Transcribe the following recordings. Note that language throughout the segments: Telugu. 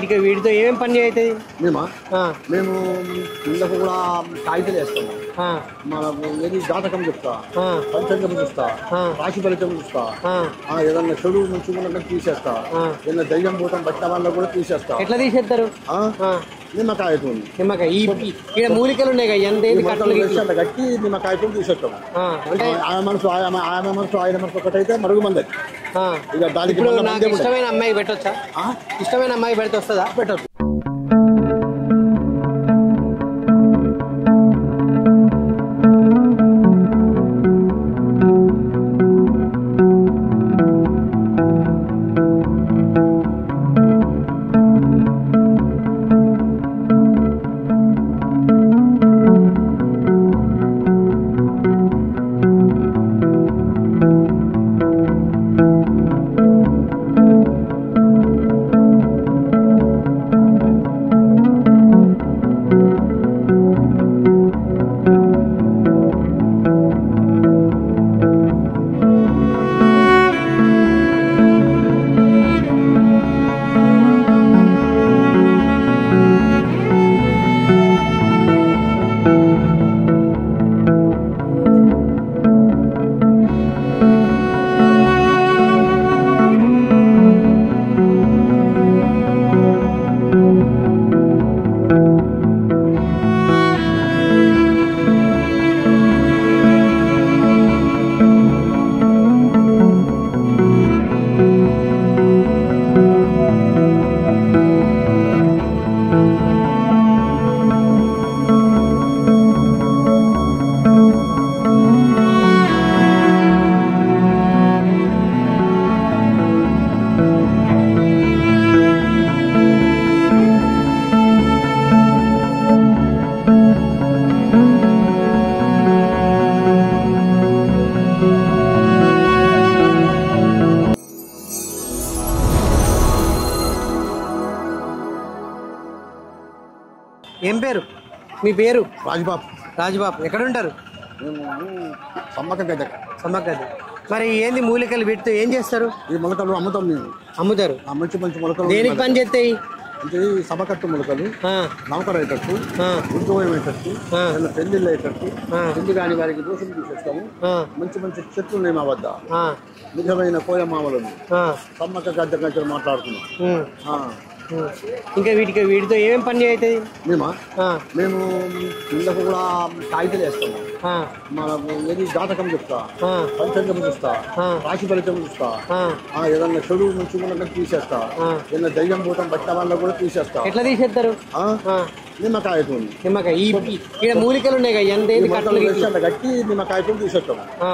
వీటికి వీటితో ఏమేం పని అవుతుంది మేమా ఆ, మేము ఇళ్ళకు కూడా కాగితాలు వేస్తాము ఆ, మనకు ఏది జాతకం చెప్తా ఆ, పంచాంగం చూస్తా ఆ. రాశి ఫలితం చూస్తా ఆ. ఆ, ఏదన్నా చెడు మంచిగా ఉన్నట్టు తీసేస్తా ఆ. ఏదైనా దయ్యం భూతం పట్టిన వాళ్ళ కూడా తీసేస్తా ఎట్లా తీసేస్తారు ఆ? ఆ, నిమ్మకాయతో నిమ్మకాయ ఈ ఈ- ఈడ మూలికలు ఉన్నాయి కదా ఎంత ఏంది కట్టలు మొక్కలు గిట్లు? వేసి అట్లా కట్టి నిమ్మకాయతో తీసేస్తాము ఆ, అంటే ఆయన మనసు ఆయన ఆయన మనసు ఆయన మనసు ఒకటైతే మరుగు మంది ఆ, ఇక దానికి ఇప్పుడు మళ్ళా నాకు మందే ఉండదు. ఇష్టమైన అమ్మాయి పెట్టొచ్చా ఆ? ఇష్టమైన అమ్మాయి పెడితే వస్తుందా పెట్టదు ఏం పేరు మీ పేరు రాజబాబు రాజుబాబు ఎక్కడ ఉంటారు మేము సమ్మక్క గడ్డ సమ్మక్కది మరి ఏంది మూలికలు వీటితో ఏం చేస్తారు ఈ మొలకలు అమ్ముతాం మేము అమ్ముతారు ఆ మంచి మంచి మొలకలు దేనికి పని చేస్తాయి అంటే ఈ సభకట్టు మొలకలు ఆ, నౌకర్ అయ్యేటట్టు ఆ, ఉద్యోగం అయ్యేటట్టు ఆ. ఏదైనా పెళ్లిళ్ళు అయ్యేటట్టు ఆ. పెళ్లి కాని వారికి దోషం తీసేస్తాము ఆ, మంచి మంచి చెట్లు ఉన్నాయి మా వద్ద ఆ, నిజమైన కోయమామలు ఉన్నాయి. ఆ, సమ్మక్క గడ్డ గంటలు మాట్లాడుతున్నాం ఉమ్, ఆ. ఉమ్. ఇంకా వీటికి వీటితో ఏమేం పని అవుతుంది మేమా ఆ, మేము ఇళ్ళకు కూడా కాగితాలు వేస్తాము ఆ, మనకు ఏది జాతకం చెప్తా ఆ, పంచాంగం చూస్తా ఆ. రాశి ఫలితం చూస్తా ఆ. ఆ, ఏదన్నా చెడు మంచిగా ఉన్నట్టు తీసేస్తా ఆ. ఏదైనా దయ్యం భూతం పట్టిన వాళ్ళ కూడా తీసేస్తా ఎట్లా తీసేస్తారు ఆ? ఆ, నిమ్మకాయతో నిమ్మకాయ ఈ ఈ- ఈడ మూలికలు ఉన్నాయి కదా ఎంత ఏంది కట్టలు మొక్కలు గిట్లు? వేసి అట్లా కట్టి నిమ్మకాయతో తీసేస్తాము ఆ,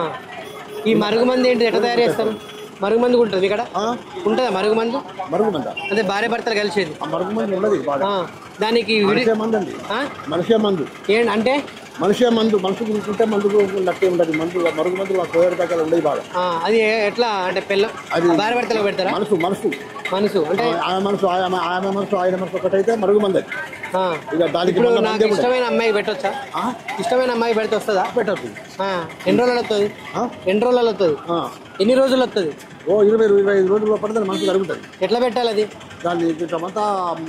ఈ మరుగు మంది ఏంటి ఎట్లా తయారు చేస్తారు మరుగు మంది ఉంటుంది ఇక్కడ ఆ? ఉంటుందా మరుగు మందు మరుగు మంద అదే భార్య భర్తలు కలిసేది ఆ మరుగు మంది ఉన్నది బాగా ఆ, దానికి విడి మనిషే మందు అండి ఆ? మనిషే మందు ఏంటి అంటే మనిషే మందు మనసు గురించుంటే మందు లక్కే ఉండదు మందు మరుగు మందు ఆ కోయడ దగ్గర ఉండేది బాగా ఆ, అది ఎట్లా అంటే పిల్ల అది- భార్య భర్తలు పెడతారా మనసు మనసు మనసు అంటే ఆయన మనసు ఆయన ఆయన మనసు ఆయన మనసు ఒకటైతే మరుగు మంది అది. ఆ, ఇక దానికి ఇప్పుడు మళ్ళా నాకు మందే ఉండదు. ఇష్టమైన అమ్మాయి పెట్టొచ్చా ఆ? ఇష్టమైన అమ్మాయి పెడితే వస్తుందా పెట్టద్దు ఆ, ఎన్ని రోజులు వస్తుంది ఆ? ఎన్ని రోజులు వస్తుంది ఆ. ఎన్ని రోజులు వస్తుంది ఓ ఇరవై ఇరవై ఐదు రోజులు పడితే మనసు జరుగుతుంది ఎట్లా పెట్టాలి అది దాన్ని కొంచెమంతా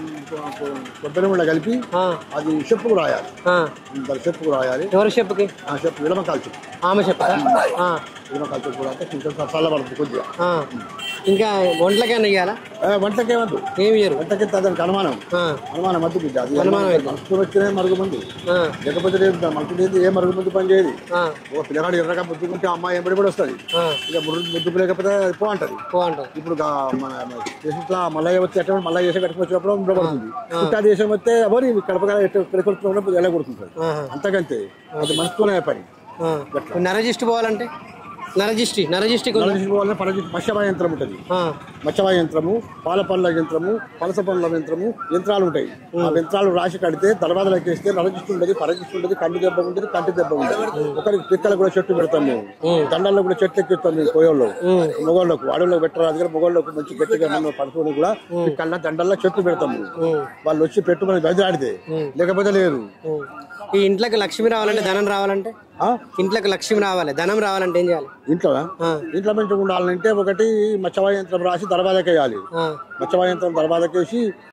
కొబ్బరి ముళ్ళ కలిపి ఆ, అది చెప్పుకు రాయాలి ఆ. దాని చెప్పుకు రాయాలి ఎవరి చెప్పుకి ఆ చెప్పు విడమకాలు చెప్పు ఆమె చెప్పుదా ఆ, విడమకాలు చెప్పు రాస్తే కొంచెం చల్లబడుతుంది కొద్దిగా ఆ. ఇంకా ఒంట్లకైనా ఇయ్యాలా ఏ, వంటకేమద్దు ఏమి ఇయ్యరు వంటకి దానికి అనుమానం ఆ, అనుమానం వద్దు బిడ్డ అది అనుమానం వద్దు. మనసు వచ్చినే మరుగు మంది ఆ, లేకపోతే లేదు మనసు లేదు ఏ మరుగు మంది పని చేయదు ఆ, ఒక పిల్లగాడు ఎర్రగా ముద్దుకుంటే అమ్మాయి ఎంబడి కూడా వస్తుంది ఆ. ఇక ముద్దు ముద్దుకు లేకపోతే అది పో అంటది పో అంటారు ఇప్పుడు గా- మన దేశంలో మల్లయ్య వచ్చి ఎట్లా మల్లయ్య చేసే కట్టుకు వచ్చినప్పుడు ఉండబడుతుంది పుట్టా దేశం వస్తే ఎవరు కడపగా ఎక్కడ ఎలా కొడుతుంది ఆహా. అంతకంతే అది మనసుతోనే పని ఆ. నరజిష్టి పోవాలంటే నరజిష్టి నరజిష్టికి ఉందా? నరసింహ వల్ల పరజిత్ మత్స్యవాయ యంత్రం ఉంటుంది ఆ, మత్స్యవాయ యంత్రము పాల పళ్ళ యంత్రము పలస పళ్ళ యంత్రము యంత్రాలు ఉంటాయి ఆ యంత్రాలు రాసి కడితే దర్వాజలు ఎక్కేస్తే నరజిస్తు ఉండదు పరజిస్తు ఉండదు కంటి దెబ్బ ఉంటుంది కంటి దెబ్బ ఉంటుంది ఒకరికి పిక్కలు కూడా చెట్టు పెడతాం మేము దండల్లో కూడా చెట్లు ఎక్కిస్తాం మేము కోయల్లో మొగోళ్ళకు అడవుల్లో పెట్టరాదు కానీ మొగోళ్ళకు మంచి గట్టిగా మనం పడుకొని కూడా పిక్కల దండల్లో చెట్టు పెడతాం మేము వాళ్ళు వచ్చి పెట్టుమని బదిలాడితే లేకపోతే లేదు ఉం. ఈ ఇంట్లోకి లక్ష్మి రావాలంటే ధనం రావాలంటే ఆ? ఇంట్లోకి లక్ష్మి రావాలి ధనం రావాలంటే ఏం చేయాలి ఇంట్లో ఆ, ఇంట్లో మంచిగా ఉండాలంటే ఒకటి మత్స్యవాయ యంత్రం రాసి దర్వాజకి వేయాలి ఆ, మత్స్యవాయ యంత్రం దర్వాజకేసి